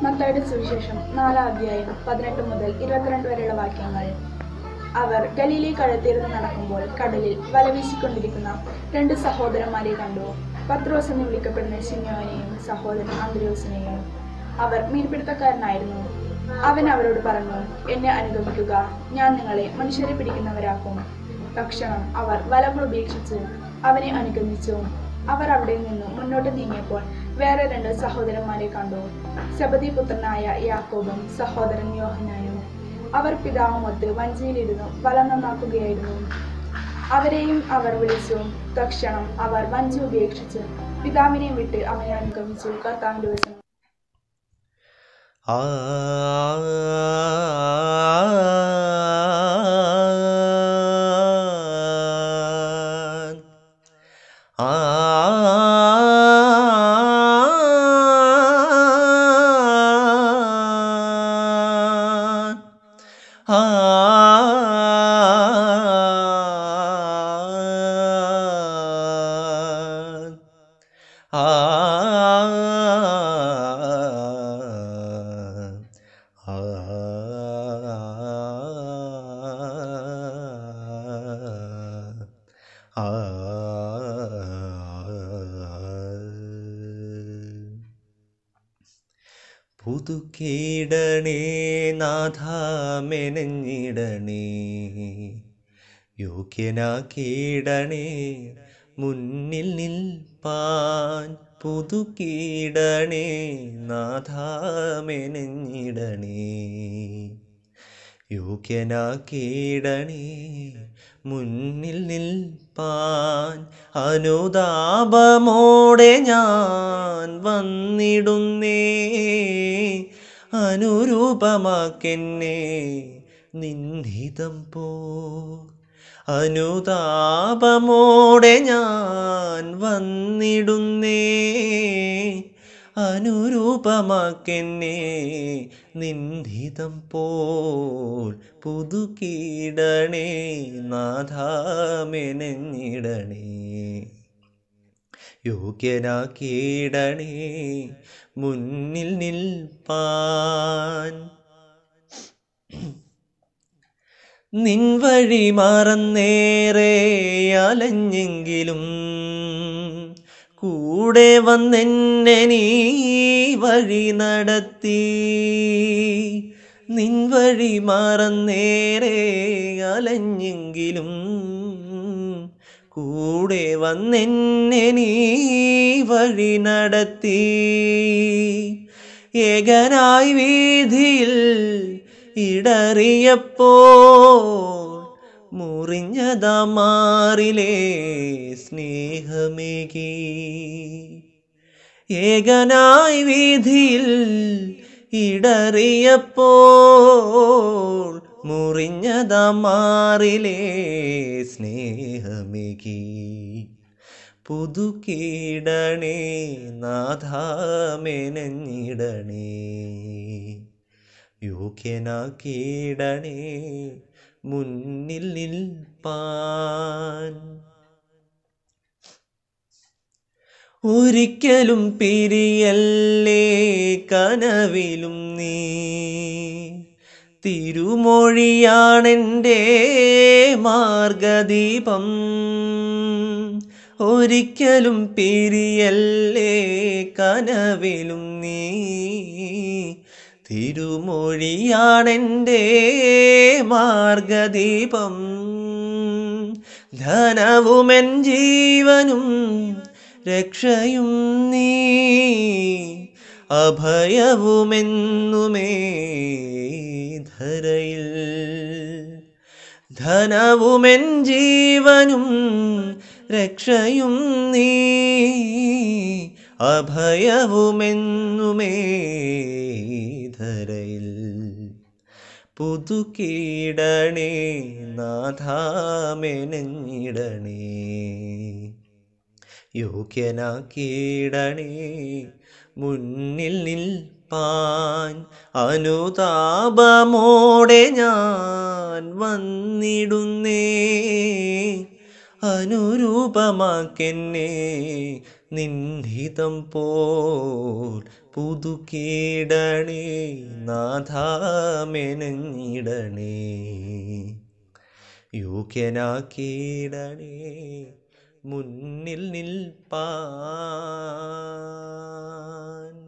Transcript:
മത്തായുടെ സുവിശേഷം നാലാം അധ്യായം പതിനെട്ട് മുതൽ ഇരുപത്തിരണ്ട് വരെയുള്ള വാക്യങ്ങൾ അവർ ഗലീലി കടത്തിരുന്ന് നടക്കുമ്പോൾ കടലിൽ വല വീശിക്കൊണ്ടിരിക്കുന്ന രണ്ട് സഹോദരന്മാരെ കണ്ടു പത്രോസ് എന്ന് വിളിക്കപ്പെടുന്ന ശിമ്യോനെയും സഹോദരൻ അന്ത്രയോസിനെയും അവർ മീൻപിടുത്തക്കാരനായിരുന്നു അവൻ അവരോട് പറഞ്ഞു എന്നെ അനുഗമിക്കുക ഞാൻ നിങ്ങളെ മനുഷ്യരെ പിടിക്കുന്നവരാക്കും തക്ഷണം അവർ വലകൾ ഉപേക്ഷിച്ച് അവനെ അനുഗമിച്ചു അവർ അവിടെ നിന്നും മുന്നോട്ട് നീങ്ങിയപ്പോൾ വേറെ രണ്ട് സഹോദരന്മാരെ കണ്ടു സബദി പുത്രനായ യാക്കോബും സഹോദരൻ യോഹനാനും അവർ പിതാവുമൊത്ത് വഞ്ചിയിലിരുന്നു വല നന്നാക്കുകയായിരുന്നു അവരെയും അവർ വിളിച്ചു തക്ഷണം അവർ വഞ്ചി ഉപേക്ഷിച്ച് പിതാവിനെ വിട്ട് അവനെ അനുഗമിച്ചു കർത്താവിന്റെ വചനം ആ പുതുക്കിടണേ നാഥ മെനഞ്ഞിടണേ യോഗ്യനാക്കിയിടണേ മുന്നിൽ നിൽപ്പാൻ പുതുക്കിടണേ നാഥ മെനഞ്ഞിടണേ യോഗ്യനാക്കിയിടണേ മുന്നിൽ നിൽപ്പാൻ അനുതാപമോടെ ഞാൻ വന്നിടുന്നേ അനുരൂപമാക്കെന്നെ നിൻഹിതം പോ അനുതാപമോടെ ഞാൻ വന്നിടുന്നേ അനുരൂപമാക്കെന്നെ നിന്ദിതം പോൽ പുതുക്കിടണേ നാഥാമെനഞ്ഞിടണേ യോഗ്യനാക്കിയിടണേ മുന്നിൽ നിൽപ്പാൻ നിൻ വഴി മറന്നേറെ അലഞ്ഞെങ്കിലും കൂടെ വന്നെന്നെ നീ വഴി നടത്തി നിൻ വഴി മറന്നേറെ അലഞ്ഞെങ്കിലും കൂടെ വന്നെന്നെ നീ വഴി നടത്തി ഏകനായി വീതിയിൽ ഇടറിയപ്പോൾ മുറിഞ്ഞതാ മാറിലെ സ്നേഹമേകി ഏകനായി വീതിയിൽ ഇടറിയപ്പോൾ മുറിഞ്ഞതാ മാറിലെ സ്നേഹമേകി പുതുക്കിടണേ നാഥാമെനഞ്ഞിടണേ യോഗ്യനാക്കിയിടണേ മുന്നിൽ നിൽപ്പാൻ ഒരിക്കലും പിരിയല്ലേ കനവിലും നീ തിരുമൊഴിയാണെൻ്റെ മാർഗദീപം ഒരിക്കലും പിരിയല്ലേ കനവിലും നീ തിരുമൊഴിയാണെൻ്റെ മാർഗദീപം ധനവുമെൻ ജീവനും രക്ഷയും നീ അഭയവുമെന്നുമേ ധരയിൽ ധനവുമെൻ ജീവനും രക്ഷയും നീ അഭയവുമെന്നുമേ ധരയിൽ പുതുക്കിടണേ നാഥാമെനഞ്ഞിടണേ യോഗ്യനാക്കിയിടണേ മുന്നിൽ നിൽപ്പാൻ അനുതാപമോടെ ഞാൻ വന്നിടുന്നേ അനുരൂപമാക്കെന്നെ നിൻഹിതം പോൽ പുതുക്കിയിടണേ നാഥാമെനഞ്ഞിടണേ യോഗ്യനാക്കിയിടണേ മുന്നിൽ നിൽപ്പാൻ